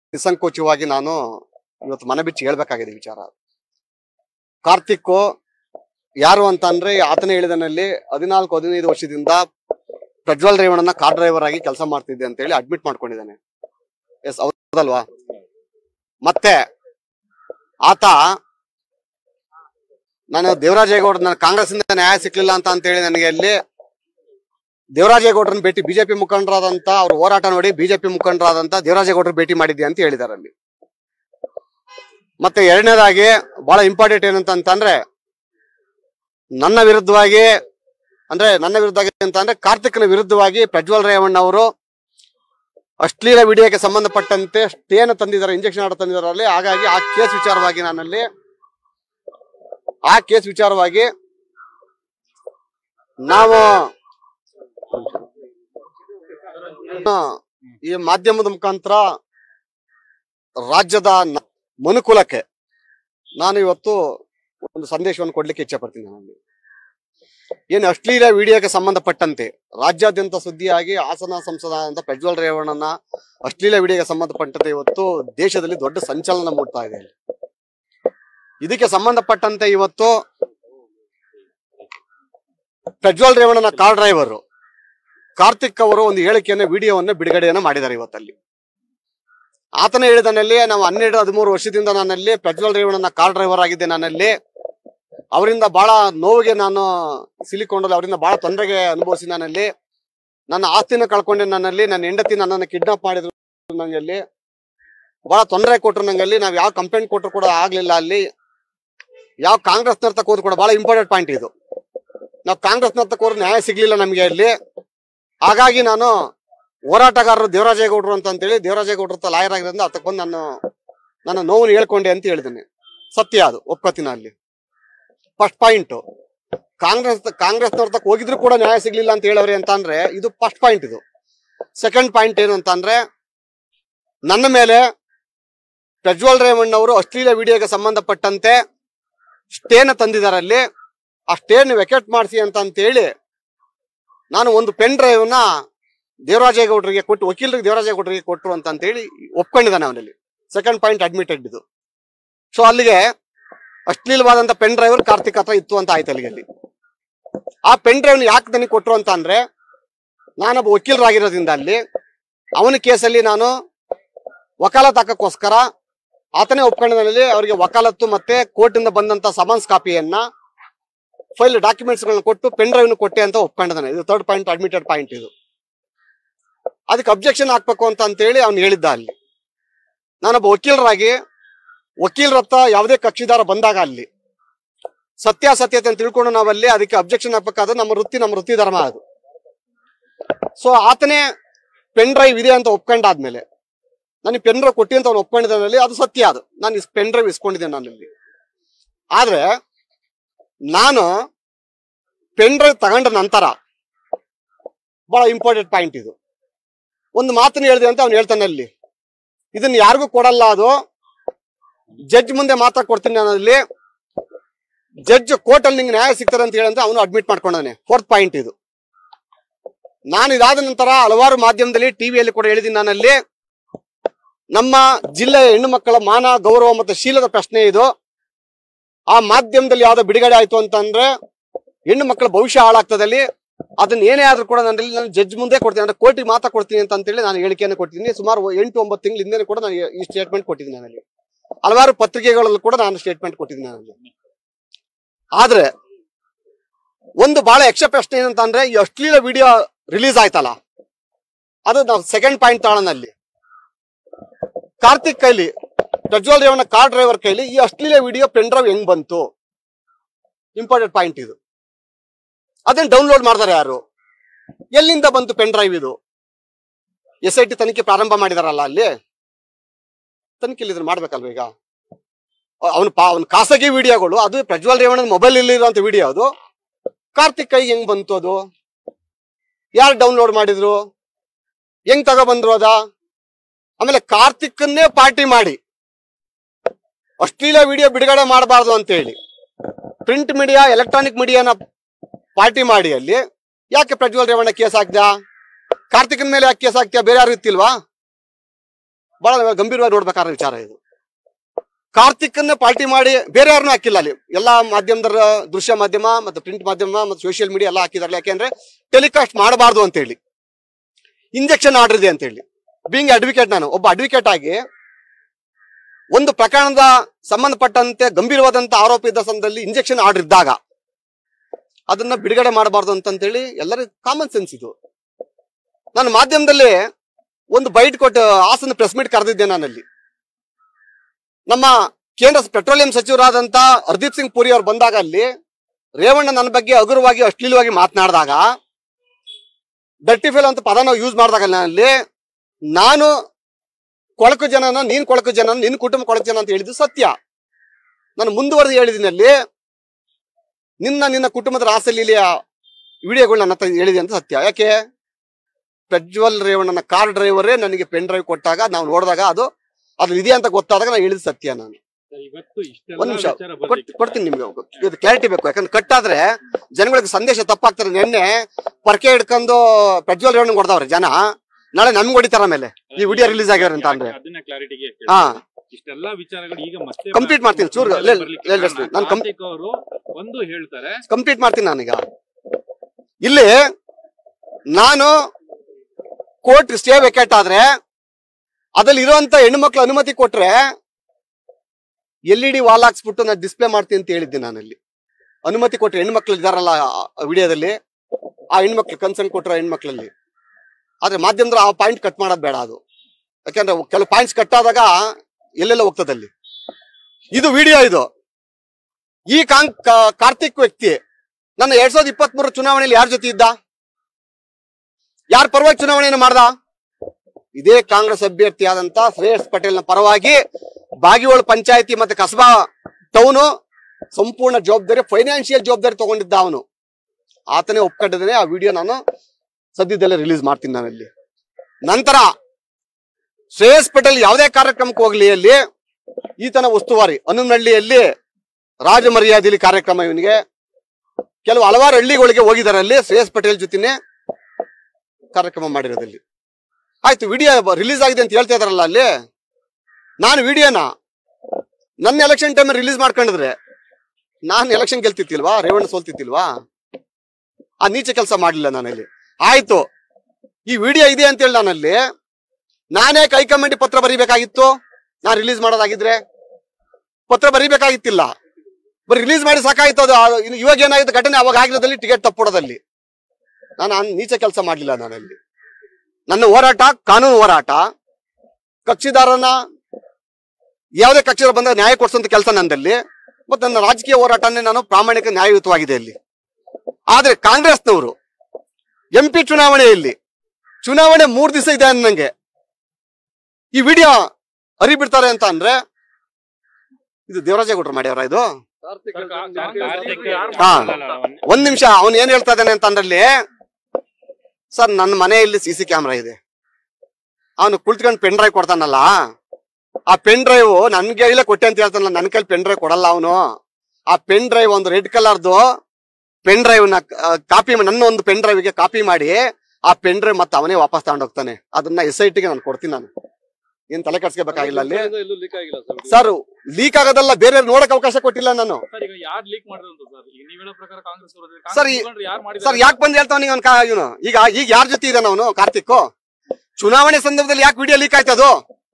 ನಿಸ್ಸಂಕೋಚವಾಗಿ ನಾನು ಇವತ್ತು ಮನೆ ಬಿಚ್ಚಿ ಹೇಳ್ಬೇಕಾಗಿದೆ ವಿಚಾರ ಕಾರ್ತಿಕ್ ಯಾರು ಅಂತ ಅಂದ್ರೆ ಆತನೇ ಹೇಳಿದನಲ್ಲಿ ಹದಿನಾಲ್ಕು ಹದಿನೈದು ವರ್ಷದಿಂದ ಪ್ರಜ್ವಲ್ ರೇವಣ್ಣನ ಕಾರ್ ಡ್ರೈವರ್ ಆಗಿ ಕೆಲಸ ಮಾಡ್ತಿದ್ದೆ ಅಂತ ಹೇಳಿ ಅಡ್ಮಿಟ್ ಮಾಡ್ಕೊಂಡಿದ್ದಾನೆ ಎಸ್ ಹೌದಲ್ವಾ ಮತ್ತೆ ಆತ ನಾನು ದೇವರಾಜೇಗೌಡ ನನ್ನ ಕಾಂಗ್ರೆಸ್ ಇಂದ ನ್ಯಾಯ ಸಿಕ್ಲಿಲ್ಲ ಅಂತ ಅಂತ ಹೇಳಿ ನನಗೆ ಅಲ್ಲಿ ದೇವರಾಜೇಗೌಡರನ್ನ ಭೇಟಿ ಬಿಜೆಪಿ ಮುಖಂಡರಾದಂತ ಅವ್ರ ಹೋರಾಟ ನೋಡಿ ಬಿಜೆಪಿ ಮುಖಂಡರಾದಂತ ದೇವರಾಜೇಗೌಡರು ಭೇಟಿ ಮಾಡಿದ್ದೆ ಅಂತ ಹೇಳಿದಾರೆ ಅಲ್ಲಿ ಮತ್ತೆ ಎರಡನೇದಾಗಿ ಬಹಳ ಇಂಪಾರ್ಟೆಂಟ್ ಏನಂತ ಅಂತಂದ್ರೆ ನನ್ನ ವಿರುದ್ಧವಾಗಿ ಅಂದ್ರೆ ನನ್ನ ವಿರುದ್ಧವಾಗಿ ಅಂತ ಅಂದ್ರೆ ಕಾರ್ತಿಕ್ನ ವಿರುದ್ಧವಾಗಿ ಪ್ರಜ್ವಲ್ ರೇವಣ್ಣ ಅವರು ಅಶ್ಲೀಲ ವಿಡಿಯೋಗೆ ಸಂಬಂಧಪಟ್ಟಂತೆ ಸ್ಟೇನ ತಂದಿದ್ದಾರೆ ಇಂಜೆಕ್ಷನ್ ಆಡ ತಂದಿದ್ದಾರೆ ಅಲ್ಲಿ ಹಾಗಾಗಿ ಆ ಕೇಸ್ ವಿಚಾರವಾಗಿ ನಾನಲ್ಲಿ ಆ ಕೇಸ್ ವಿಚಾರವಾಗಿ ನಾವು ಆ, ಈ ಮಾಧ್ಯಮದ ಮುಖಾಂತರ ರಾಜ್ಯದ ನ- ಮನುಕುಲಕ್ಕೆ ನಾನು ಇವತ್ತು ಒಂದು ಸಂದೇಶವನ್ನು ಕೊಡ್ಲಿಕ್ಕೆ ಇಚ್ಛೆ ಪಡ್ತೀನಿ ನಾನು ಏನು ಅಶ್ಲೀಲ ವಿಡಿಯೋಗೆ ಸಂಬಂಧಪಟ್ಟಂತೆ ರಾಜ್ಯಾದ್ಯಂತ ಸುದ್ದಿಯಾಗಿ ಹಾಸನ ಸಂಸದ ಅಂತ ಪ್ರಜ್ವಲ್ ರೇವಣ್ಣನ ಅಶ್ಲೀಲ ವಿಡಿಯೋಗೆ ಸಂಬಂಧಪಟ್ಟಂತೆ ಇವತ್ತು ದೇಶದಲ್ಲಿ ದೊಡ್ಡ ಸಂಚಲನ ಮೂಡ್ತಾ ಇದೆ ಇದಕ್ಕೆ ಸಂಬಂಧಪಟ್ಟಂತೆ ಇವತ್ತು ಪ್ರಜ್ವಲ್ ರೇವಣ್ಣನ ಕಾರ್ ಡ್ರೈವರ್ ಕಾರ್ತಿಕ್ ಅವರು ಒಂದು ಹೇಳಿಕೆಯನ್ನು ವಿಡಿಯೋವನ್ನು ಬಿಡುಗಡೆಯನ್ನು ಮಾಡಿದ್ದಾರೆ ಇವತ್ತಲ್ಲಿ ಆತನ ಹೇಳಿದನಲ್ಲಿ ನಾವು ಹನ್ನೆರಡು ಹದಿಮೂರು ವರ್ಷದಿಂದ ನಾನಲ್ಲಿ ಪ್ರಜ್ವಲ್ ರೇವಣ್ಣನ ಕಾರ್ ಡ್ರೈವರ್ ಆಗಿದ್ದೆ ನಾನಲ್ಲಿ ಅವರಿಂದ ಬಹಳ ನೋವಿಗೆ ನಾನು ಸಿಲಿಕೊಂಡಲ್ಲಿ ಅವರಿಂದ ಬಹಳ ತೊಂದರೆಗೆ ಅನುಭವಿಸಿ ನಾನಲ್ಲಿ ನನ್ನ ಆಸ್ತಿನ ಕಳ್ಕೊಂಡೆ ನನ್ನಲ್ಲಿ ನನ್ನ ಹೆಂಡತಿ ನನ್ನನ್ನು ಕಿಡ್ನಾಪ್ ಮಾಡಿದ್ರು ನಂಗಲ್ಲಿ ಬಹಳ ತೊಂದರೆ ಕೊಟ್ರು ನಂಗಲ್ಲಿ ನಾವ್ ಯಾವ ಕಂಪ್ಲೇಂಟ್ ಕೊಟ್ಟರು ಕೂಡ ಆಗ್ಲಿಲ್ಲ ಅಲ್ಲಿ ಯಾವ ಕಾಂಗ್ರೆಸ್ ನರ್ತಕ್ಕೆ ಹೋದ್ರು ಕೂಡ ಬಹಳ ಇಂಪಾರ್ಟೆಂಟ್ ಪಾಯಿಂಟ್ ಇದು ನಾವು ಕಾಂಗ್ರೆಸ್ ನರ್ತಕ್ಕೆ ಹೋದ್ರೆ ನ್ಯಾಯ ಸಿಗ್ಲಿಲ್ಲ ನಮಗೆ ಅಲ್ಲಿ ಹಾಗಾಗಿ ನಾನು ಹೋರಾಟಗಾರರು ದೇವರಾಜೇಗೌಡರು ಅಂತ ಅಂತೇಳಿ ದೇವರಾಜೇಗೌಡರು ಅಂತ ಲಾಯರ್ ಆಗಿರೋದ್ರಿಂದ ಅದಕ್ಕೆ ಬಂದು ನಾನು ನನ್ನ ನೋವನ್ನು ಹೇಳ್ಕೊಂಡೆ ಅಂತ ಹೇಳಿದ್ದೇನೆ ಸತ್ಯ ಅದು ಒಪ್ಕೋತೀನಿ ಅಲ್ಲಿ ಫಸ್ಟ್ ಪಾಯಿಂಟ್ ಕಾಂಗ್ರೆಸ್ ಕಾಂಗ್ರೆಸ್ನವ್ರ ತಕ್ಕ ಹೋಗಿದ್ರು ಕೂಡ ನ್ಯಾಯ ಸಿಗ್ಲಿಲ್ಲ ಅಂತ ಹೇಳವ್ರೆ ಅಂತ ಅಂದ್ರೆ ಇದು ಫಸ್ಟ್ ಪಾಯಿಂಟ್ ಇದು ಸೆಕೆಂಡ್ ಪಾಯಿಂಟ್ ಏನು ಅಂತ ಅಂದ್ರೆ ನನ್ನ ಮೇಲೆ ಪ್ರಜ್ವಲ್ ರೇವಣ್ಣ ಅವರು ಅಶ್ಲೀಲ ವಿಡಿಯೋಗೆ ಸಂಬಂಧಪಟ್ಟಂತೆ ಸ್ಟೇನ ತಂದಿದ್ದಾರೆ ಅಲ್ಲಿ ಆ ಸ್ಟೇನ್ ವೆಕೆಟ್ ಮಾಡಿಸಿ ಅಂತ ಅಂತೇಳಿ ನಾನು ಒಂದು ಪೆನ್ ಡ್ರೈವ್ ನ ದೇವರಾಜೇಗೌಡರಿಗೆ ಕೊಟ್ಟು ವಕೀಲರಿಗೆ ದೇವರಾಜೇಗೌಡರಿಗೆ ಕೊಟ್ಟರು ಅಂತ ಅಂತೇಳಿ ಒಪ್ಕೊಂಡಿದ್ದಾನೆ ಅವನಲ್ಲಿ ಸೆಕೆಂಡ್ ಪಾಯಿಂಟ್ ಅಡ್ಮಿಟೆಡ್ ಇದು ಸೊ ಅಲ್ಲಿಗೆ ಅಶ್ಲೀಲವಾದಂತ ಪೆನ್ ಡ್ರೈವರ್ ಕಾರ್ತಿಕ್ ಹತ್ರ ಇತ್ತು ಅಂತ ಆಯ್ತು ಅಲ್ಲಿಗೆ ಅಲ್ಲಿ ಆ ಪೆನ್ ಡ್ರೈವ್ ಯಾಕೆ ನನಗೆ ಕೊಟ್ರು ಅಂತ ಅಂದ್ರೆ ನಾನೊಬ್ಬ ವಕೀಲರಾಗಿರೋದ್ರಿಂದ ಅಲ್ಲಿ ಅವನ ಕೇಸಲ್ಲಿ ನಾನು ವಕಾಲತ್ ಹಾಕಕ್ಕೋಸ್ಕರ ಆತನೇ ಒಪ್ಕೊಂಡಿದ್ದಲ್ಲಿ ಅವರಿಗೆ ವಕಾಲತ್ತು ಮತ್ತೆ ಕೋರ್ಟಿಂದ ಬಂದಂತ ಸಮನ್ಸ್ ಕಾಪಿಯನ್ನ ಫೈಲ್ ಡಾಕ್ಯುಮೆಂಟ್ಸ್ ಗಳನ್ನ ಕೊಟ್ಟು ಪೆನ್ ಡ್ರೈವ್ ಕೊಟ್ಟೆ ಅಂತ ಒಪ್ಕೊಂಡಿದ್ದಾನೆ ಇದು ಥರ್ಡ್ ಪಾಯಿಂಟ್ ಅಡ್ಮಿಟೆಡ್ ಪಾಯಿಂಟ್ ಇದು ಅದಕ್ಕೆ ಅಬ್ಜೆಕ್ಷನ್ ಹಾಕ್ಬೇಕು ಅಂತ ಅಂತೇಳಿ ಅವ್ನು ಹೇಳಿದ್ದ ಅಲ್ಲಿ ನಾನೊಬ್ಬ ವಕೀಲರಾಗಿ ವಕೀಲರ ಹತ್ರ ಯಾವುದೇ ಕಕ್ಷಿದಾರ ಬಂದಾಗ ಅಲ್ಲಿ ಸತ್ಯಾಸತ್ಯತೆ ಅಂತ ತಿಳ್ಕೊಂಡು ನಾವಲ್ಲಿ ಅದಕ್ಕೆ ಅಬ್ಜೆಕ್ಷನ್ ಹಾಕ್ಬೇಕಾದ್ರೆ ನಮ್ಮ ವೃತ್ತಿ ನಮ್ಮ ವೃತ್ತಿ ಧರ್ಮ ಅದು ಸೊ ಆತನೇ ಪೆನ್ ಡ್ರೈವ್ ಇದೆ ಅಂತ ಒಪ್ಕೊಂಡಾದ್ಮೇಲೆ ನನಗೆ ಪೆನ್ ಡ್ರೈವ್ ಕೊಟ್ಟಿ ಅಂತ ಅವ್ನು ಒಪ್ಕೊಂಡಿದ್ದಾನಲ್ಲಿ ಅದು ಸತ್ಯ ಅದು ನಾನು ಪೆನ್ ಡ್ರೈವ್ ಇಸ್ಕೊಂಡಿದ್ದೇನೆ ನಾನಲ್ಲಿ ಆದ್ರೆ ನಾನು ಪೆನ್ ಡ್ರೈವ್ ತಗೊಂಡ ನಂತರ ಬಹಳ ಇಂಪಾರ್ಟೆಂಟ್ ಪಾಯಿಂಟ್ ಇದು ಒಂದು ಮಾತನ್ನ ಹೇಳಿದೆ ಅಂತ ಅವ್ನು ಹೇಳ್ತಾನೆ ಅಲ್ಲಿ ಇದನ್ನ ಯಾರಿಗೂ ಕೊಡಲ್ಲ ಅದು ಜಡ್ಜ್ ಮುಂದೆ ಮಾತ್ರ ಕೊಡ್ತೀನಿ ನಾನು ಅಲ್ಲಿ ಜಡ್ಜ್ ಕೋರ್ಟ್ ಅಲ್ಲಿ ನಿಂಗೆ ನ್ಯಾಯ ಸಿಗ್ತಾರೆ ಅಂತ ಹೇಳಂತ ಅವನು ಅಡ್ಮಿಟ್ ಮಾಡ್ಕೊಂಡಾನೆ ಫೋರ್ತ್ ಪಾಯಿಂಟ್ ಇದು ನಾನು ಇದಾದ ನಂತರ ಹಲವಾರು ಮಾಧ್ಯಮದಲ್ಲಿ ಟಿವಿಯಲ್ಲಿ ಕೂಡ ಹೇಳಿದ್ದೀನಿ ನಾನಲ್ಲಿ ನಮ್ಮ ಜಿಲ್ಲೆಯ ಹೆಣ್ಣು ಮಕ್ಕಳ ಮಾನ ಗೌರವ ಮತ್ತು ಶೀಲದ ಪ್ರಶ್ನೆ ಇದು ಆ ಮಾಧ್ಯಮದಲ್ಲಿ ಯಾವ್ದೋ ಬಿಡುಗಡೆ ಆಯ್ತು ಅಂತಂದ್ರೆ ಹೆಣ್ಣು ಮಕ್ಕಳ ಭವಿಷ್ಯ ಹಾಳಾಗ್ತದಲ್ಲಿ ಅದನ್ನ ಏನೇ ಆದ್ರೂ ಕೂಡ ನನ್ನಲ್ಲಿ ನಾನು ಜಡ್ಜ್ ಮುಂದೆ ಕೊಡ್ತೀನಿ ಅಂದ್ರೆ ಕೋರ್ಟಿಗೆ ಮಾತ್ರ ಕೊಡ್ತೀನಿ ಅಂತ ಅಂತೇಳಿ ನಾನು ಹೇಳಿಕೆಯನ್ನು ಕೊಟ್ಟಿದ್ದೀನಿ ಸುಮಾರು ಎಂಟು ಒಂಬತ್ತು ತಿಂಗಳ ಹಿಂದೆ ಕೂಡ ನಾನು ಈ ಸ್ಟೇಟ್ಮೆಂಟ್ ಕೊಟ್ಟಿದ್ದೀನಿ ನಾನಲ್ಲಿ ಹಲವಾರು ಪತ್ರಿಕೆಗಳಲ್ಲೂ ಕೂಡ ನಾನು ಸ್ಟೇಟ್ಮೆಂಟ್ ಕೊಟ್ಟಿದ್ದೀನಿ ನಾನಲ್ಲಿ ಆದ್ರೆ ಒಂದು ಬಹಳ ಯಕ್ಷ ಪ್ರಶ್ನೆ ಏನಂತ ಅಂದ್ರೆ ಈ ಅಶ್ಲೀಲ ವಿಡಿಯೋ ರಿಲೀಸ್ ಆಯ್ತಲ್ಲ ಅದು ನಾವು ಸೆಕೆಂಡ್ ಪಾಯಿಂಟ್ ತಾಳನಲ್ಲಿ ಕಾರ್ತಿಕ್ ಕೈಲಿ ಪ್ರಜ್ವಲ್ ರೇವಣ್ಣ ಕಾರ್ ಡ್ರೈವರ್ ಕೈಲಿ ಈ ಅಶ್ಲೀಲ ವಿಡಿಯೋ ಪೆನ್ ಡ್ರೈವ್ ಹೆಂಗ್ ಬಂತು ಇಂಪಾರ್ಟೆಂಟ್ ಪಾಯಿಂಟ್ ಇದು ಅದನ್ನ ಡೌನ್ಲೋಡ್ ಮಾಡ್ತಾರೆ ಯಾರು ಎಲ್ಲಿಂದ ಬಂತು ಪೆನ್ ಡ್ರೈವ್ ಇದು ಎಸ್ ಐ ಟಿ ತನಿಖೆ ಪ್ರಾರಂಭ ಮಾಡಿದಾರಲ್ಲ ಅಲ್ಲಿ ತನಿಖೆ ಇದನ್ನ ಮಾಡ್ಬೇಕಲ್ವ ಈಗ ಅವನು ಅವನ ಖಾಸಗಿ ವಿಡಿಯೋಗಳು ಅದು ಪ್ರಜ್ವಲ್ ರೇವಣ್ಣನ ಮೊಬೈಲ್ ಇರುವಂತ ವಿಡಿಯೋ ಅದು ಕಾರ್ತಿಕ್ ಕೈ ಹೆಂಗ್ ಬಂತು ಅದು ಯಾರು ಡೌನ್ಲೋಡ್ ಮಾಡಿದ್ರು ಹೆಂಗ್ ತಗೊಬಂದ್ರು ಅದ ಆಮೇಲೆ ಕಾರ್ತಿಕ್ನ್ನೇ ಪಾರ್ಟಿ ಮಾಡಿ ಅಶ್ಲೀಲ ವಿಡಿಯೋ ಬಿಡುಗಡೆ ಮಾಡಬಾರ್ದು ಅಂತ ಹೇಳಿ ಪ್ರಿಂಟ್ ಮೀಡಿಯಾ ಎಲೆಕ್ಟ್ರಾನಿಕ್ ಮೀಡಿಯಾನ ಪಾರ್ಟಿ ಮಾಡಿ ಅಲ್ಲಿ ಯಾಕೆ ಪ್ರಜ್ವಲ್ ರೇವಣ್ಣ ಕೇಸ್ ಹಾಕ್ದ ಕಾರ್ತಿಕನ್ ಮೇಲೆ ಯಾಕೆ ಕೇಸ್ ಹಾಕ್ತೀಯ ಬೇರೆ ಯಾರು ಇತ್ತಿಲ್ವಾ ಬಹಳ ಗಂಭೀರವಾಗಿ ನೋಡ್ಬೇಕಾದ ವಿಚಾರ ಇದು ಕಾರ್ತಿಕ್ನ ಪಾರ್ಟಿ ಮಾಡಿ ಬೇರೆ ಯಾರನ್ನೂ ಹಾಕಿಲ್ಲ ಅಲ್ಲಿ ಎಲ್ಲಾ ಮಾಧ್ಯಮದ ದೃಶ್ಯ ಮಾಧ್ಯಮ ಮತ್ತು ಪ್ರಿಂಟ್ ಮಾಧ್ಯಮ ಮತ್ತು ಸೋಷಿಯಲ್ ಮೀಡಿಯಾ ಎಲ್ಲ ಹಾಕಿದಾರೆ ಯಾಕೆಂದ್ರೆ ಟೆಲಿಕಾಸ್ಟ್ ಮಾಡಬಾರ್ದು ಅಂತ ಹೇಳಿ ಇಂಜೆಕ್ಷನ್ ಆರ್ಡರ್ ಇದೆ ಅಂತ ಹೇಳಿ ಬೀಂಗ್ ಅಡ್ವೊಕೇಟ್ ನಾನು ಒಬ್ಬ ಅಡ್ವೊಕೇಟ್ ಆಗಿ ಒಂದು ಪ್ರಕರಣದ ಸಂಬಂಧಪಟ್ಟಂತೆ ಗಂಭೀರವಾದಂತ ಆರೋಪ ಇದ್ದ ಸಂದರ್ಭದಲ್ಲಿ ಇಂಜೆಕ್ಷನ್ ಆರ್ಡರ್ ಇದ್ದಾಗ ಅದನ್ನ ಬಿಡುಗಡೆ ಮಾಡಬಾರ್ದು ಅಂತಂತೇಳಿ ಎಲ್ಲರಿಗೂ ಕಾಮನ್ ಸೆನ್ಸ್ ಇದು ನಾನು ಮಾಧ್ಯಮದಲ್ಲಿ ಒಂದು ಬೈಟ್ ಕೊಟ್ಟು ಹಾಸನ ಪ್ರೆಸ್ ಮೀಟ್ ಕರೆದಿದ್ದೆ ನಾನಲ್ಲಿ ನಮ್ಮ ಕೇಂದ್ರ ಪೆಟ್ರೋಲಿಯಂ ಸಚಿವರಾದಂತ ಹರ್ದೀಪ್ ಸಿಂಗ್ ಪುರಿ ಅವರು ಬಂದಾಗ ಅಲ್ಲಿ ರೇವಣ್ಣ ನನ್ನ ಬಗ್ಗೆ ಹಗುರವಾಗಿ ಅಶ್ಲೀಲವಾಗಿ ಮಾತನಾಡಿದಾಗ ಡರ್ಟಿ ಫೇಲ್ ಅಂತ ಪದನ ಯೂಸ್ ಮಾಡಿದಾಗ ಅಲ್ಲಿ ನಾನು ಕೊಳಕು ಜನನ ನೀನ್ ಕೊಳಕು ಜನ ನಿನ್ ಕುಟುಂಬ ಕೊಳಕು ಜನ ಅಂತ ಹೇಳಿದ್ದು ಸತ್ಯ ನಾನು ಮುಂದುವರೆದು ಹೇಳಿದ್ದೀನಿ ಅಲ್ಲಿ ನಿನ್ನ ನಿನ್ನ ಕುಟುಂಬದ ರಾಸಲೀಲೆಯ ವಿಡಿಯೋಗಳು ನನ್ನ ಹತ್ರ ಹೇಳಿದೆ ಅಂತ ಸತ್ಯ ಯಾಕೆ ಪ್ರಜ್ವಲ್ ರೇವಣ್ಣನ ಕಾರ್ ಡ್ರೈವರೇ ನನಗೆ ಪೆನ್ ಡ್ರೈವ್ ಕೊಟ್ಟಾಗ ನಾವು ನೋಡಿದಾಗ ಅದು ಅದು ಇದೆ ಅಂತ ಗೊತ್ತಾದಾಗ ನಾನು ಹೇಳಿದ ಸತ್ಯ ನಾನು ಸರ್, ಇವತ್ತು ಇಷ್ಟೆಲ್ಲ ಒಂದ್ ನಿಮಿಷ ವಿಚಾರ ಕೊಟ್- ಬರ್ಲಿಕ್ಕೆ ಕೊಡ್ತೀನಿ ನಿಮ್ಗೆ ಇದು ಕ್ಲಾರಿಟಿ ಬೇಕು ಯಾಕಂದ್ರೆ ಕಟ್ಟಾದ್ರೆ ಜನಗಳಿಗೆ ಸಂದೇಶ ತಪ್ಪಾಗ್ತಾರೆ ನಿನ್ನೆ ಪರ್ಕೆ ಹಿಡ್ಕೊಂಡು ಪ್ರಜ್ವಲ್ ರೇವಣ್ಣ ಕೊಡ್ತಾವ್ರೆ ಜನ ನಾಳೆ ನಮ್ಗೆ ಹೊಡಿತಾರ ಮೇಲೆ ಈ ವಿಡಿಯೋ ರಿಲೀಸ್ ಆಗ್ಯಾರ ಅಂತ ಅಂದ್ರೆ ಅದನ್ನ ಕ್ಲಾರಿಟಿಗೆ ಹಾ ಇಷ್ಟೆಲ್ಲಾ ವಿಚಾರಗಳು ಈಗ ಮತ್ತೆ Complete ಮಾಡ್ತೀನಿ, ಚೂರು, ಮುಂದೆ ಇಲ್ಲ, ಬರ್ಲಿಕ್ಕೆ ಇಲ್ಲ, ಇಲ್ಲ, ಕಾರಣ ನಾನು ಕಂ- ಕಾರ್ತಿಕ್ ಅವರು ಒಂದು ಹೇಳ್ತಾರೆ ಕಂಪ್ಲೀಟ್ ಮಾಡ್ತೀನಿ ನಾನೀಗ ಇಲ್ಲಿ ನಾನು ಕೋರ್ಟ್ ಸ್ಟೇ ವೆಕೆಟ್ ಆದ್ರೆ ಅದ್ರಲ್ಲಿ ಇರುವಂತ ಹೆಣ್ಮಕ್ಳು ಅನುಮತಿ ಕೊಟ್ರೆ ಎಲ್ ಇ ಡಿ ವಾಲ್ ಹಾಕ್ಸ್ಬಿಟ್ಟು ನಾನು ಡಿಸ್ಪ್ಲೇ ಮಾಡ್ತೀನಿ ಅಂತ ಹೇಳಿದ್ದೆ ನಾನಲ್ಲಿ ಅನುಮತಿ ಕೊಟ್ರೆ ಹೆಣ್ಮಕ್ಳು ಇದಾರಲ್ಲ ವಿಡಿಯೋದಲ್ಲಿ ಆ ಹೆಣ್ಮಕ್ಳು ಕನ್ಸರ್ನ್ ಕೊಟ್ರ ಹೆಣ್ಮಕ್ಳಲ್ಲಿ ಆದ್ರೆ ಮಾಧ್ಯಮದ್ರ ಆ ಪಾಯಿಂಟ್ ಕಟ್ ಮಾಡೋದು ಬೇಡ ಅದು ಯಾಕಂದ್ರೆ ಕೆಲವು ಪಾಯಿಂಟ್ಸ್ ಕಟ್ ಆದಾಗ ಎಲ್ಲೆಲ್ಲ ಹೋಗ್ತದಲ್ಲಿ ಇದು ವಿಡಿಯೋ ಇದು ಈ ಕಾಂಗ್ ಕಾ- ಕಾರ್ತಿಕ್ ವ್ಯಕ್ತಿ ನನ್ನ ಎರಡ್ ಸಾವಿರದ ಇಪ್ಪತ್ತ್ ಮೂರು ಚುನಾವಣೆಯಲ್ಲಿ ಯಾರ ಜೊತೆ ಇದ್ದ ಯಾರ ಪರವಾಗಿ ಚುನಾವಣೆಯನ್ನು ಮಾಡ್ದ ಇದೇ ಕಾಂಗ್ರೆಸ್ ಅಭ್ಯರ್ಥಿ ಆದಂತ ಶ್ರೇಯಸ್ ಪಟೇಲ್ನ ಪರವಾಗಿ ಬಾಗಿಯೋಳು ಪಂಚಾಯತಿ ಮತ್ತೆ ಕಸಬಾ ಟೌನು ಸಂಪೂರ್ಣ ಜವಾಬ್ದಾರಿ ಫೈನಾನ್ಷಿಯಲ್ ಜವಾಬ್ದಾರಿ ತಗೊಂಡಿದ್ದ ಅವನು ಆತನೇ ಒಪ್ಕೊಂಡಿದ್ದಾನೆ ಆ ವಿಡಿಯೋ ನಾನು ಸದ್ಯದಲ್ಲೇ ರಿಲೀಸ್ ಮಾಡ್ತೀನಿ ನಾನಲ್ಲಿ ನಂತರ ಶ್ರೇಯಸ್ ಪಟೇಲ್ ಯಾವುದೇ ಕಾರ್ಯಕ್ರಮಕ್ಕೆ ಹೋಗ್ಲಿ ಅಲ್ಲಿ ಈತನ ಉಸ್ತುವಾರಿ ಹನುಮನಹಳ್ಳಿಯಲ್ಲಿ ರಾಜ ಮರ್ಯಾದೆಯಲ್ಲಿ ಕಾರ್ಯಕ್ರಮ ಇವನಿಗೆ ಕೆಲವು ಹಲವಾರು ಹಳ್ಳಿಗಳಿಗೆ ಹೋಗಿದ್ದಾರೆ ಅಲ್ಲಿ ಶ್ರೇಯಸ್ ಪಟೇಲ್ ಜೊತೆನೆ ಕಾರ್ಯಕ್ರಮ ಮಾಡಿರೋದಲ್ಲಿ ಆಯ್ತು ವಿಡಿಯೋ ರಿಲೀಸ್ ಆಗಿದೆ ಅಂತ ಹೇಳ್ತಾ ಇದಾರಲ್ಲ ಅಲ್ಲಿ ನಾನು ವಿಡಿಯೋನ ನನ್ನ ಎಲೆಕ್ಷನ್ ಟೈಮ್ ರಿಲೀಸ್ ಮಾಡ್ಕೊಂಡಿದ್ರೆ ನಾನು ಎಲೆಕ್ಷನ್ ಗೆಲ್ತಿತ್ತಿಲ್ವಾ ರೇವಣ್ಣ ಸೋಲ್ತಿತ್ತಿಲ್ವಾ ಆ ನೀಚ ಕೆಲಸ ಮಾಡಲಿಲ್ಲ ನಾನಲ್ಲಿ ಆಯ್ತು ಈ ವಿಡಿಯೋ ಇದೆ ಅಂತ ಹೇಳಿ ನಾನಲ್ಲಿ ನಾನೇ ಹೈಕಮಾಂಡ್ ಪತ್ರ ಬರೀಬೇಕಾಗಿತ್ತು ನಾನು ರಿಲೀಸ್ ಮಾಡೋದಾಗಿದ್ರೆ ಪತ್ರ ಬರೀಬೇಕಾಗಿತ್ತಿಲ್ಲ ಬರೀ ರಿಲೀಸ್ ಮಾಡಿ ಸಾಕಾಯ್ತು ಅದು ಆ- ಇನ್ನು ಇವಾಗ ಏನಾಗಿದೆ ಘಟನೆ ಅವಾಗ ಆಗಿರೋದಲ್ಲಿ ಟಿಕೆಟ್ ತಪ್ಪೊಡೋದಲ್ಲಿ ನಾನು ಆ ನೀಚ ಕೆಲಸ ಮಾಡಲಿಲ್ಲ ನಾನಲ್ಲಿ ನನ್ನ ಹೋರಾಟ ಕಾನೂನು ಹೋರಾಟ ಕಕ್ಷಿದಾರನ ಯಾವುದೇ ಕಕ್ಷಿದಾರ ಬಂದಾಗ ನ್ಯಾಯ ಕೊಡಿಸುವಂತ ಕೆಲಸ ನಂದಲ್ಲಿ ಮತ್ತೆ ನನ್ನ ರಾಜಕೀಯ ಹೋರಾಟನೇ ನಾನು ಪ್ರಾಮಾಣಿಕ ನ್ಯಾಯಯುತವಾಗಿದೆ ಇಲ್ಲಿ ಆದ್ರೆ ಕಾಂಗ್ರೆಸ್ನವರು ಎಂ ಪಿ ಚುನಾವಣೆಯಲ್ಲಿ ಚುನಾವಣೆ ಮೂರ್ ದಿವಸ ಇದೆ ಅನ್ನಂಗೆ ಈ ವಿಡಿಯೋ ಹರಿಬಿಡ್ತಾರೆ ಅಂತ ಅಂದ್ರೆ ಇದು ದೇವರಾಜೇಗೌಡರು ಮಾಡ್ಯಾರ ಇದು ಸರ್, ಕಾ- ಕಾರ್ತಿಕ್ ಹಾ. ಅಲ್ಲ, ಅಲ್ಲ, ಒಂದ್- ಒಂದ್ ನಿಮಿಷ ಅವನ್ ಏನ್ ಹೇಳ್ತಾ ಇದ್ದಾನೆ ಅಂತ ಅಂದ್ರಲ್ಲಿ ಸರ್ ನನ್ನ ಮನೆಯಲ್ಲಿ ಸಿ ಸಿ ಕ್ಯಾಮ್ರಾ ಇದೆ ಅವನು ಕುಳಿತ್ಕೊಂಡು ಪೆನ್ ಡ್ರೈವ್ ಕೊಡ್ತಾನಲ್ಲ ಆ ಪೆನ್ ಡ್ರೈವ್ ನನ್ಗೆ ಇಲ್ಲ ಕೊಟ್ಟೆ ಅಂತ ಹೇಳ್ತಾನಲ್ಲ ನನ್ ಕೈಲಿ ಪೆನ್ ಡ್ರೈವ್ ಕೊಡಲ್ಲ ಅವನು ಆ ಪೆನ್ ಡ್ರೈವ್ ಒಂದು ರೆಡ್ ಕಲರ್ದು ಪೆನ್ ಡ್ರೈವ್ ನ ಕಾಪಿ ನನ್ನ ಒಂದು ಪೆನ್ ಡ್ರೈವ್ ಗೆ ಕಾಪಿ ಮಾಡಿ ಆ ಪೆನ್ ಡ್ರೈವ್ ಮತ್ತೆ ಅವನೇ ವಾಪಸ್ ತಗೊಂಡ್ ಹೋಗ್ತಾನೆ ಅದನ್ನ ಎಸ್ ಐ ಟಿಗೆ ನಾನು ಕೊಡ್ತೀನಿ ನಾನು ಏನ್ ತಲೆ ಕೆಡ್ಸ್ಕೋಬೇಕಾಗಿಲ್ಲ ಅಲ್ಲಿ ಎಲ್ಲೂ ಲೀಕ್ ಆಗಿಲ್ಲ ಸರ್ ಸರ್ ಲೀಕ್ ಆಗೋದಲ್ಲ ಬೇರೆ ನೋಡಕ್ ಅವಕಾಶ ಕೊಟ್ಟಿಲ್ಲ ನಾನು ಸರ್ ಈಗ ಯಾರ್ ಲೀಕ್ ಮಾಡಿದ್ರು ಸರ್ ಈಗ ನೀವ್ ಹೇಳೋ ಪ್ರಕಾರ ಕಾಂಗ್ರೆಸ್ ಅವರು ಸರ್, ಈ- ಯಾರು ಸರ್ ಮಾಡಿದ್ದಾರೆ ಯಾಕೆ ಬಂದ್ ಹೇಳ್ತಾವ ಇವನ್ ಇವನು ಈಗ ಈಗ ಯಾರ ಜೊತೆ ಇದ್ದಾನ ಅವನು ಕಾರ್ತಿಕ್ ಚುನಾವಣೆ ಸಂದರ್ಭದಲ್ಲಿ ಯಾಕೆ ವಿಡಿಯೋ ಲೀಕ್ ಆಯ್ತದು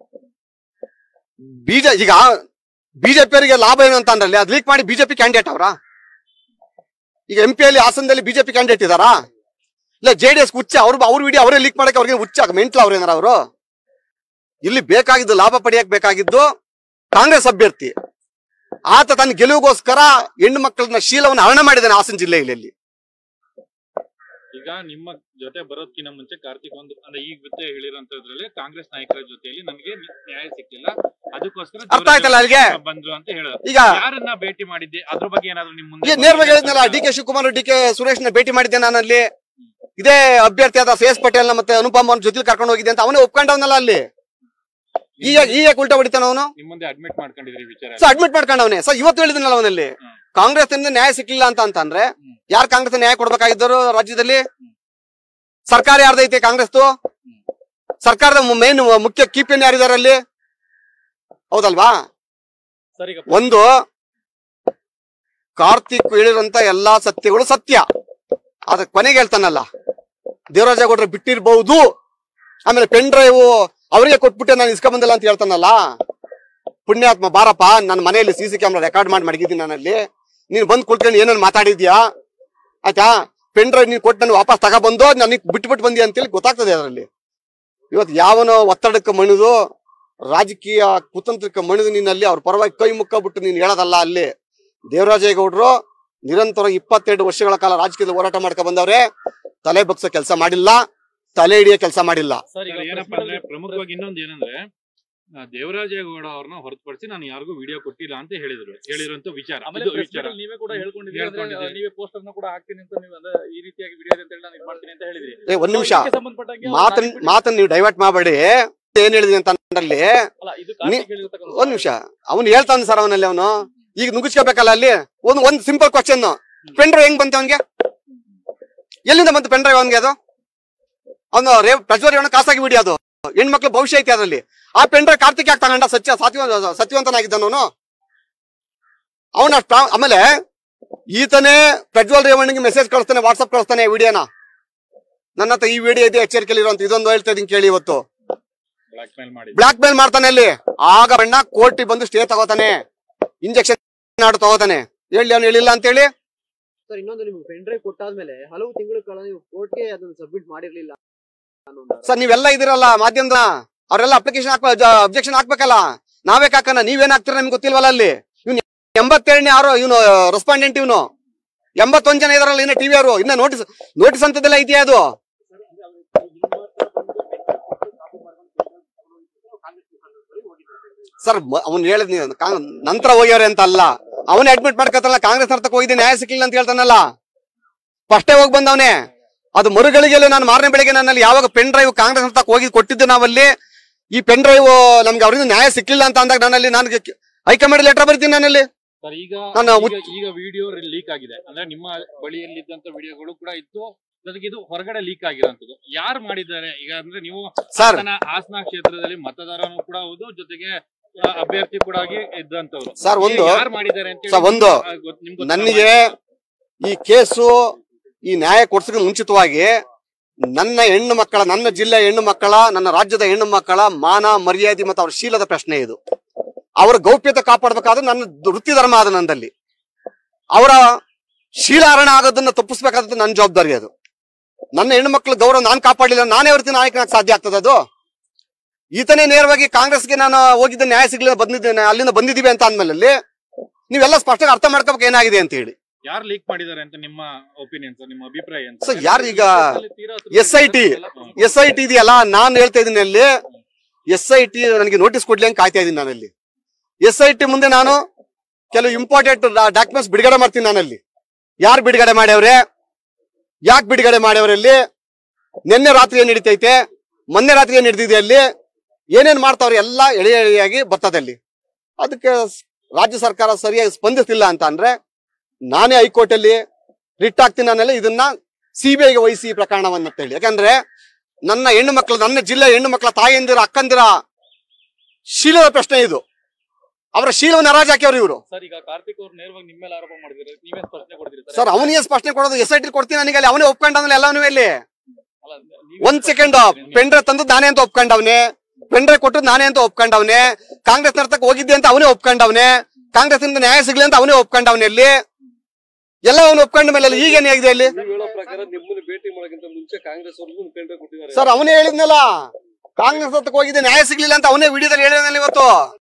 ಬಿಜೆ ಈಗ ಬಿಜೆಪಿ ಅವರಿಗೆ ಲಾಭ ಏನು ಅಂತ ಅಂದ್ರಲ್ಲಿ ಅದ್ ಲೀಕ್ ಮಾಡಿ ಬಿಜೆಪಿ ಕ್ಯಾಂಡಿಡೇಟ್ ಅವರ ಈಗ ಎಂ ಅಲ್ಲಿ ಹಾಸನದಲ್ಲಿ ಬಿಜೆಪಿ ಕ್ಯಾಂಡಿಡೇಟ್ ಇದಾರಾ ಇಲ್ಲ ಜೆ ಡಿ ಎಸ್ ಹುಚ್ಚ ಅವ್ರ ಅವ್ರ ವಿಡಿಯೋ ಅವರೇ ಲೀಕ್ ಮಾಡಕ್ಕೆ ಅವ್ರಿಗೆ ಹುಚ್ಚ ಮೆಂಟ್ಲ ಅವ್ರ ಏನಾರ ಅವರು ಇಲ್ಲಿ ಬೇಕಾಗಿದ್ದು ಲಾಭ ಪಡೆಯಕ್ ಬೇಕಾಗಿದ್ದು ಕಾಂಗ್ರೆಸ್ ಅಭ್ಯರ್ಥಿ ಆತ ತನ್ನ ಗೆಲುವಿಗೋಸ್ಕರ ಹೆಣ್ಣು ಮಕ್ಕಳನ್ನ ಶೀಲವನ್ನು ಹರಣ ಮಾಡಿದ್ದಾನೆ ಹಾಸನ ಜಿಲ್ಲೆಯಲ್ಲಿ ಈಗ ನಿಮ್ಮ ಜೊತೆ ಬರೋದ್ಕಿಂತ ಮುಂಚೆ ಕಾರ್ತಿಕ್ ಒಂದು ಅಂದ್ರೆ ಈಗ ಜೊತೆ ಹೇಳಿರೋಂತದ್ರಲ್ಲಿ ಕಾಂಗ್ರೆಸ್ ನಾಯಕರ ಜೊತೆಯಲ್ಲಿ ನನಗೆ ನ್ಯಾಯ ಸಿಕ್ಕಿಲ್ಲ ಅದಕ್ಕೋಸ್ಕರ ಅರ್ಥ ಆಯ್ತಲ್ಲ ಅಲ್ಲಿಗೆ ಬಂದ್ರು ಅಂತ ಹೇಳಿದ್ರು ಈಗ ಯಾರನ್ನ ಭೇಟಿ ಮಾಡಿದ್ದೆ ಅದ್ರ ಬಗ್ಗೆ ಏನಾದ್ರು ನಿಮ್ ಮುಂದೆ ಈ ನೇರವಾಗಿ ಹೇಳಿದ್ನಲ್ಲ D K Shivakumar D K Suresh ನ ಭೇಟಿ ಮಾಡಿದ್ದೆ ನಾನು ಅಲ್ಲಿ ಇದೇ ಅಭ್ಯರ್ಥಿ ಆದ ಶ್ರೇಯಸ್ ಪಟೇಲ್ ಮತ್ತೆ ಅನುಪಮ್ ಅವ್ರ ಜೊತೆ ಕರ್ಕೊಂಡು ಹೋಗಿದ್ದೆ ಅಂತ ಅವನೇ ಒಪ್ಕೊಂಡವನಲ್ಲ ಅಲ್ಲಿ ಈಗ ಈಗ ಉಲ್ಟಾ ಹೊಡಿತಾನ ಅವನು ನಿಮ್ ಮುಂದೆ ಅಡ್ಮಿಟ್ ಮಾಡ್ಕೊಂಡಿದ್ರಿ ಈ ವಿಚಾರ ಸೊ ಅಡ್ಮಿಟ್ ಮಾಡ್ಕೊಂಡವನೇ ಸರ್ ಇವತ್ತು ಹೇಳಿದ್ನಲ್ಲ ಅವನಲ್ಲಿ ಹ್ಮ್. ಕಾಂಗ್ರೆಸ್ ಇಂದ ನ್ಯಾಯ ಸಿಕ್ಲಿಲ್ಲ ಅಂತ ಅಂತಂದ್ರೆ ಹ್ಮ್. ಯಾರು ಕಾಂಗ್ರೆಸ್ ನ್ಯಾಯ ಕೊಡ್ಬೇಕಾಗಿದ್ದರು ರಾಜ್ಯದಲ್ಲಿ ಸರ್ಕಾರ ಯಾರ್ದೈತೆ ಕಾಂಗ್ರೆಸ್ ಸರ್ಕಾರದ ಮೇನ್ ಮುಖ್ಯ ಕೀಪಿನ್ ಯಾರಿದ್ದಾರೆ ಅಲ್ಲಿ ಹೌದಲ್ವಾ ಸರ್ ಈಗ ಒಂದು ಕಾರ್ತಿಕ್ ಹೇಳಿರಂತ ಎಲ್ಲಾ ಸತ್ಯಗಳು ಸತ್ಯ ಅದ ಕೊನೆಗೆ ಹೇಳ್ತಾನಲ್ಲ ದೇವರಾಜೇಗೌಡ್ರು ಬಿಟ್ಟಿರ್ಬಹುದು ಆಮೇಲೆ ಪೆನ್ ಡ್ರೈವ್ ಅವರಿಗೆ ಕೊಟ್ಬಿಟ್ಟೆ ನಾನು ಇಸ್ಕೊಂಡ್ ಬಂದಿಲ್ಲ ಅಂತ ಹೇಳ್ತಾನಲ್ಲ ಪುಣ್ಯಾತ್ಮ ಬಾರಪ್ಪ ನನ್ನ ಮನೆಯಲ್ಲಿ ಸಿ ಸಿ ಕ್ಯಾಮ್ರಾ ರೆಕಾರ್ಡ್ ಮಾಡಿ ಮಡಗಿದ್ದೀನಿ ನಾನಲ್ಲಿ ನೀನು ಬಂದು ಕುಳ್ಕೊಂಡು ಏನೇನು ಮಾತಾಡಿದ್ಯಾ ಆಯ್ತಾ ಪೆನ್ ಡ್ರೈವ್ ನೀನು ಕೊಟ್ಟು ನಾನು ವಾಪಸ್ ತಗೊಬಂದು ನನಗೆ ಬಿಟ್ಬಿಟ್ಟು ಬಂದಿ ಅಂತೇಳಿ ಗೊತ್ತಾಗ್ತದೆ ಅದರಲ್ಲಿ ಇವತ್ತು ಯಾವನೋ ಒತ್ತಡಕ್ಕೆ ಮಣಿದು ರಾಜಕೀಯ ಕುತಂತ್ರಕ್ಕೆ ಮಣಿದು ನೀನಲ್ಲಿ ಅವ್ರ ಪರವಾಗಿ ಕೈ ಮುಕ್ಕಬಿಟ್ಟು ನೀನು ಹೇಳೋದಲ್ಲ ಅಲ್ಲಿ ದೇವರಾಜೇಗೌಡರು ನಿರಂತರ ಇಪ್ಪತ್ತೆರಡು ವರ್ಷಗಳ ಕಾಲ ರಾಜಕೀಯದಲ್ಲಿ ಹೋರಾಟ ಮಾಡ್ಕೊಂಡ್ ಬಂದವ್ರೆ ತಲೆ ಬಗ್ಸೋ ಕೆಲಸ ಮಾಡಿಲ್ಲ ತಲೆ ಹಿಡಿಯೋ ಕೆಲಸ ಮಾಡಿಲ್ಲ ಸರ್ ಈಗ ಏನಪ್ಪಾ ಅಂದ್ರೆ ಪ್ರಮುಖವಾಗಿ ಇನ್ನೊಂದು ಏನಂದ್ರೆ ಆ, ದೇವರಾಜೇಗೌಡ ಅವ್ರನ್ನ ಹೊರತುಪಡಿಸಿ ನಾನು ಯಾರಿಗೂ ವಿಡಿಯೋ ಕೊಟ್ಟಿಲ್ಲ ಅಂತ ಹೇಳಿದ್ರು ಹೇಳಿರುವಂತ ವಿಚಾರ ಆಮೇಲೆ ಇದು press ವಿಚಾರ meet ಅಲ್ಲಿ ನೀವೇ ಕೂಡ ಹೇಳ್ಕೊಂಡಿದ್ದೀರಿ ಅಂದ್ರೆ, ಹೇಳ್ಕೊಂಡಿದ್ದೀರಿ. ನೀವೇ ಪೋಸ್ಟರ್ ನ ಕೂಡ ಹಾಕ್ತೀನಿ ಅಂತ ನೀವು ಅಂದ್ರೆ ಈ ರೀತಿಯಾಗಿ ವಿಡಿಯೋ ಅಂತ ಹೇಳಿ ನಾನು ಇದ್ ಮಾಡ್ತೀನಿ ಅಂತ ಹೇಳಿದ್ರಿ ಏ ಒಂದ್ ನಿಮಿಷ ಇದಕ್ಕೆ ಸಂಬಂಧಪಟ್ಟಂಗೆ ಅವ್ರು ಮಾತನ್ ಹಾಕ್ಬಿಟ್ಟು- ಮಾತನ್ನ ನೀವು ಡೈವರ್ಟ್ ಮಾಡಬೇಡಿ ಏನ್ ಹೇಳಿದೀನಿ ಅಂತ ಅಂದ್ರಲ್ಲಿ ಅಲ್ಲ ಇದು ಕಾರ್ತಿಕ್ ಹೇಳಿರ್ತಕ್ಕಂಥ ಒಂದ್ ನಿಮಿಷ ಅವನು ಹೇಳ್ತಾನೆ ಸರ್ ಅವನಲ್ಲಿ ಅವನು ಈಗ ನುಗ್ಗಿಸ್ಕೋಬೇಕಲ್ಲ ಅಲ್ಲಿ ಒಂದ್ ಒಂದ್ ಸಿಂಪಲ್ ಕ್ವಶನ್ ಪೆನ್ ಡ್ರೈವ್ ಹೆಂಗ್ ಬಂತು ಅವನ್ಗೆ ಎಲ್ಲಿಂದ ಬಂತು ಪೆನ್ ಡ್ರೈವ್ ಅವನ್ಗೆ ಅದು ಅವನು ರೇ ಪ್ರಜ್ವಲ್ ಅವನು ಖಾಸಗಿ ವಿಡಿಯೋ ಅದು ಹೆಣ್ಮಕ್ಳು ಭವಿಷ್ಯ ಐತಿ ಅದರಲ್ಲಿ ಆ ಪೆನ್ ಡ್ರೈವ್ ಕಾರ್ತಿಕ್ ಯಾಕೆ ತಗೊಂಡ ಸತ್ಯ ಸತ್ಯವ ಸತ್ಯವಂತನಾಗಿದ್ದನು ಅವನ ಆಮೇಲೆ ಈತನೇ ಪ್ರಜ್ವಲ್ ರೇವಣ್ಣಗೆ ಮೆಸೇಜ್ ಕಳಿಸ್ತಾನೆ ವಾಟ್ಸಪ್ ಕಳಿಸ್ತಾನೆ ವಿಡಿಯೋನ ನನ್ನ ಹತ್ರ ಈ ವಿಡಿಯೋ ಇದೆ ಎಚ್ಚರಿಕೆಯಲ್ಲಿ ಇರುವಂತ ಇದೊಂದು ಹೇಳ್ತಾ ಇದೀನಿ ಕೇಳಿ ಇವತ್ತು ಬ್ಲಾಕ್ ಮೇಲ್ ಮಾಡಿ ಬ್ಲಾಕ್ ಮೇಲ್ ಮಾಡ್ತಾನೆ ಅಲ್ಲಿ ಆಗ ಬಣ್ಣ ಕೋರ್ಟಿಗೆ ಬಂದು ಸ್ಟೇ ತಗೋತಾನೆ ಇಂಜೆಕ್ಷನ್ ನಾಡು ತಗೋತಾನೆ ಹೇಳಿ ಅವ್ನು ಹೇಳಿಲ್ಲ ಅಂತ ಹೇಳಿ ಸರ್ ಇನ್ನೊಂದು ನಿಮ್ಗೆ ಪೆನ್ ಡ್ರೈವ್ ಕೊಟ್ಟಾದ್ಮೇಲೆ ಹಲವು ತಿಂಗಳ ಕಾಲ ನೀವು ಕೋರ್ಟ್ಗೆ ಅದನ್ನ ಸಬ್ಮಿಟ್ ಮಾಡಿರ್ಲಿಲ್ಲ ಅನ್ನೋ ಸರ್ ನೀವೆಲ್ಲ ಇದಿರಲ್ಲ ಮಾಧ್ಯಮದ ಅವರೆಲ್ಲ ಅಪ್ಲಿಕೇಶನ್ ಹಾಕ ಅಬ್ಜೆಕ್ಷನ್ ಹಾಕ್ಬೇಕಲ್ಲ ನಾವೇ ಹಾಕನ ನೀವೇನ್ ಹಾಕ್ತೀರ ನಿಮ್ಗೆ ಗೊತ್ತಿಲ್ವಲ್ಲ ಅಲ್ಲಿ ಇವ್ನು ಎಂಬತ್ತೆರಡನೇ ಯಾರು ಇವನು ರೆಸ್ಪಾಂಡೆಂಟ್ ಇವನು ಎಂಬತ್ತೊಂದ್ ಜನ ಇದಾರಲ್ಲ ಇನ್ನ ಟಿವಿ ಅವರು ಇನ್ನ ನೋಟಿಸ್ ನೋಟಿಸ್ ಅಂತದೆಲ್ಲ ಇದೆಯಾ ಅದು ಸರ್ ಅವ್ನು ಹೇಳಿದ್ ನೀವು ಕಾಂಗ್- ನಂತರ ಹೋಗ್ಯವ್ರೆ ಅಂತ ಅಲ್ಲ ಅವನೇ ಅಡ್ಮಿಟ್ ಮಾಡ್ಕತ್ತಲ್ಲ ಕಾಂಗ್ರೆಸ್ ನರ್ತಕ್ ಹೋಗಿದ್ದೆ ನ್ಯಾಯ ಸಿಕ್ಕಿಲ್ಲ ಅಂತ ಹೇಳ್ತಾನಲ್ಲ ಫಸ್ಟೇ ಹೋಗಿ ಬಂದವನೇ ಅದು ಮರುಗಳಿಗೆಲ್ಲ ನಾನು ಮಾರನೇ ಬೆಳಿಗ್ಗೆ ನನ್ನಲ್ಲಿ ಯಾವಾಗ ಪೆನ್ ಡ್ರೈವ್ ಕಾಂಗ್ರೆಸ್ ನರ್ತಕ್ ಹೋಗಿ ಕೊಟ್ಟಿದ್ದು ನಾವಲ್ಲಿ ಈ ಪೆನ್ ಡ್ರೈವ್ ನಮ್ಗೆ ಅವರಿಂದ ನ್ಯಾಯ ಸಿಕ್ಕಿಲ್ಲ ಅಂತ ಅಂದಾಗ ನಾನಲ್ಲಿ ನಾನು ಹೈಕಮಾಂಡ್ ಲೆಟರ್ ಬರ್ತೀನಿ ನಾನಲ್ಲಿ ಸರ್ ಈಗ ನಾನು ಈಗ- ಈಗ ವಿಡಿಯೋ ಲೀಕ್ ಆಗಿದೆ ಅಂದ್ರೆ ನಿಮ್ಮ ಬಳಿಯಲ್ಲಿದ್ದಂತ ವಿಡಿಯೋಗಳು ಕೂಡ ಇತ್ತು ಜೊತೆಗೆ ಇದು ಹೊರಗಡೆ ಲೀಕ್ ಆಗಿರೋಂಥದ್ದು ಯಾರು ಮಾಡಿದ್ದಾರೆ ಈಗ ಅಂದ್ರೆ ನೀವು ಸರ್ ಹಾಸನ ಹಾಸನ ಕ್ಷೇತ್ರದಲ್ಲಿ ಮತದಾರನು ಕೂಡ ಹೌದು ಜೊತೆಗೆ ಆ, ಅಭ್ಯರ್ಥಿ ಕೂಡ ಆಗಿ ಇದ್ದಂತವ್ರು ಸರ್, ಒಂದು- ಯಾರು ಮಾಡಿದ್ದಾರೆ ಅಂತ ಸರ್, ಒಂದು ನನಗೆ ಈ ಕೇಸು ಈ ನ್ಯಾಯ ಕೊಡ್ಸಕ್ಕೆ ಮುಂಚಿತವಾಗಿ ನನ್ನ ಹೆಣ್ಣು ಮಕ್ಕಳ ನನ್ನ ಜಿಲ್ಲೆಯ ಹೆಣ್ಣು ಮಕ್ಕಳ ನನ್ನ ರಾಜ್ಯದ ಹೆಣ್ಣು ಮಕ್ಕಳ ಮಾನ ಮರ್ಯಾದೆ ಮತ್ತು ಅವ್ರ ಶೀಲದ ಪ್ರಶ್ನೆ ಇದು ಅವರ ಗೌಪ್ಯತೆ ಕಾಪಾಡಬೇಕಾದ್ರೆ ನನ್ನ ವೃತ್ತಿ ಧರ್ಮ ಆದ ನಂದಲ್ಲಿ ಅವರ ಶೀಲಾರಣ ಆಗೋದನ್ನ ತಪ್ಪಿಸ್ಬೇಕಾದ್ರೆ ನನ್ನ ಜವಾಬ್ದಾರಿ ಅದು ನನ್ನ ಹೆಣ್ಣು ಮಕ್ಕಳ ಗೌರವ ನಾನು ಕಾಪಾಡಲಿಲ್ಲ ನಾನೇ ವೃತ್ತಿ ನಾಯಕನಾಗ ಸಾಧ್ಯ ಆಗ್ತದೆ ಅದು ಈತನೇ ನೇರವಾಗಿ ಕಾಂಗ್ರೆಸ್ಗೆ ನಾನು ಹೋಗಿದ್ದ ನ್ಯಾಯ ಸಿಗ್ಲಿಲ್ಲ ಬಂದಿದ್ದೇನೆ ಅಲ್ಲಿಂದ ಬಂದಿದ್ದೀವಿ ಅಂತ ಅಂದ್ಮೇಲೆ ಅಲ್ಲಿ ನೀವೆಲ್ಲ ಸ್ಪಷ್ಟವಾಗಿ ಅರ್ಥ ಮಾಡ್ಕೋಬೇಕು ಏನಾಗಿದೆ ಅಂತ ಹೇಳಿ ಯಾರು ಲೀಕ್ ಮಾಡಿದ್ದಾರೆ ಅಂತ ನಿಮ್ಮ ಒಪಿನಿಯನ್ ಸರ್ ನಿಮ್ಮ ಅಭಿಪ್ರಾಯ ಅಂತ ಸರ್ ಯಾರು ಈಗ ತೀರಾ S I T S I T ಇದೆಯಲ್ಲ ನಾನು ಹೇಳ್ತಾ ಇದ್ದೀನಿ ಅಲ್ಲಿ ಎಸ್ ಐ ಟಿ ನನಗೆ ನೋಟಿಸ್ ಕೊಡ್ಲಿ ಅಂತ ಕಾಯ್ತಾ ಇದ್ದೀನಿ ನಾನಲ್ಲಿ ಎಸ್ ಐ ಟಿ ಮುಂದೆ ನಾನು ಕೆಲವು ಇಂಪಾರ್ಟೆಂಟ್ ಡಾಕ್ಯುಮೆಂಟ್ಸ್ ಬಿಡುಗಡೆ ಮಾಡ್ತೀನಿ ನಾನಲ್ಲಿ ಯಾರು ಬಿಡುಗಡೆ ಮಾಡ್ಯವ್ರೆ ಯಾಕೆ ಬಿಡುಗಡೆ ಮಾಡ್ಯವ್ರೆ ಅಲ್ಲಿ ನಿನ್ನೆ ರಾತ್ರಿ ಏನ್ ನಡೀತೈತೆ ಮೊನ್ನೆ ರಾತ್ರಿ ಏನ್ ನಡೆದಿದೆ ಅಲ್ಲಿ ಏನೇನ್ ಮಾಡ್ತಾವ್ರೆ ಎಲ್ಲ ಎಳೆ ಎಳೆಯಾಗಿ ಬರ್ತದೆ ಅಲ್ಲಿ ಅದಕ್ಕೆ ಸ್- ರಾಜ್ಯ ಸರ್ಕಾರ ಸರಿಯಾಗಿ ಸ್ಪಂದಿಸ್ತಿಲ್ಲ ಅಂತ ಅಂದ್ರೆ ನಾನೇ ಹೈಕೋರ್ಟ್ ಅಲ್ಲಿ ರಿಟ್ ಆಗ್ತೀನಿ ನಾನೆಲ್ಲ ಇದನ್ನ ಸಿಬಿಐಗೆ ವಹಿಸಿ ಈ ಪ್ರಕರಣವನ್ನ ಅಂತ ಹೇಳಿ ಯಾಕಂದ್ರೆ ನನ್ನ ಹೆಣ್ಣು ಮಕ್ಕಳು ನನ್ನ ಜಿಲ್ಲೆ ಹೆಣ್ಣು ಮಕ್ಕಳ ತಾಯಂದಿರ ಅಕ್ಕಂದಿರ ಶೀಲದ ಪ್ರಶ್ನೆ ಇದು ಅವರ ಶೀಲವನ್ನು ಹರಾಜು ಹಾಕ್ಯವ್ರು ಇವರು ಸರ್ ಈಗ ಕಾರ್ತಿಕ್ ಅವ್ರು ನೇರವಾಗಿ ನಿಮ್ಮ ಮೇಲೆ ಆರೋಪ ಮಾಡಿದ್ರೆ ನೀವೇ ಸ್ಪಷ್ಟನೆ ಕೊಡ್ತೀರಿ ಸರ್ ಅವನಿಗೆ ಸ್ಪಷ್ಟನೆ ಕೊಡೋದು ಎಸ್ ಐ ಟಿ ಕೊಡ್ತೀನಿ ನನಗೆ ಅಲ್ಲಿ ಅವನೇ ಒಪ್ಕೊಂಡವನೇ ಎಲ್ಲವನ್ನೂ ಇಲ್ಲಿ ಅಲ್ಲ, ನೀವೇ ಒಂದ್ ಸೆಕೆಂಡ್ ಪೆಂಡ್ರೆ ತಂದು ನಾನೇ ಅಂತ ಒಪ್ಕೊಂಡವನೆ ಪೆಂಡ್ರೆ ಕೊಟ್ಟು ನಾನೇ ಅಂತ ಒಪ್ಕೊಂಡವನೆ ಕಾಂಗ್ರೆಸ್ ನರ್ತಕ್ ಹೋಗಿದ್ದೆ ಅಂತ ಅವನೇ ಒಪ್ಕೊಂಡವನೆ ಕಾಂಗ್ರೆಸ್ ಇಂದ ನ್ಯಾಯ ಸಿಗ್ಲಿ ಅಂತ ಅವನೇ ಒಪ್ಕೊಂಡವನೆ ಅಲ್ಲಿ ಎಲ್ಲ ಅವನು ಒಪ್ಕೊಂಡ ಮೇಲೆ ಅಲ್ಲಿ ಈಗೇನ್ ಆಗಿದೆ ಅಲ್ಲಿ ನೀವು ಹೇಳೋ ಪ್ರಕಾರ ನಿಮ್ಮನ್ನ ಭೇಟಿ ಮಾಡೋಕ್ಕಿಂತ ಮುಂಚೆ ಕಾಂಗ್ರೆಸ್ ಅವ್ರಿಗೂ ಪೆಂಡ್ರೆ ಕೊಟ್ಟಿದ್ದಾರೆ ಸರ್ ಅವನೇ ಹೇಳಿದ್ನಲ್ಲ ಕಾಂಗ್ರೆಸ್ ಹತ್ತಕ್ಕೆ ಹೋಗಿದ್ದೆ ನ್ಯಾಯ ಸಿಗ್ಲಿಲ್ಲ ಅಂತ ಅವನೇ ವಿಡಿಯೋದಲ್ಲಿ ಹೇಳಿದ್ನಲ್ಲ ಇವತ್ತು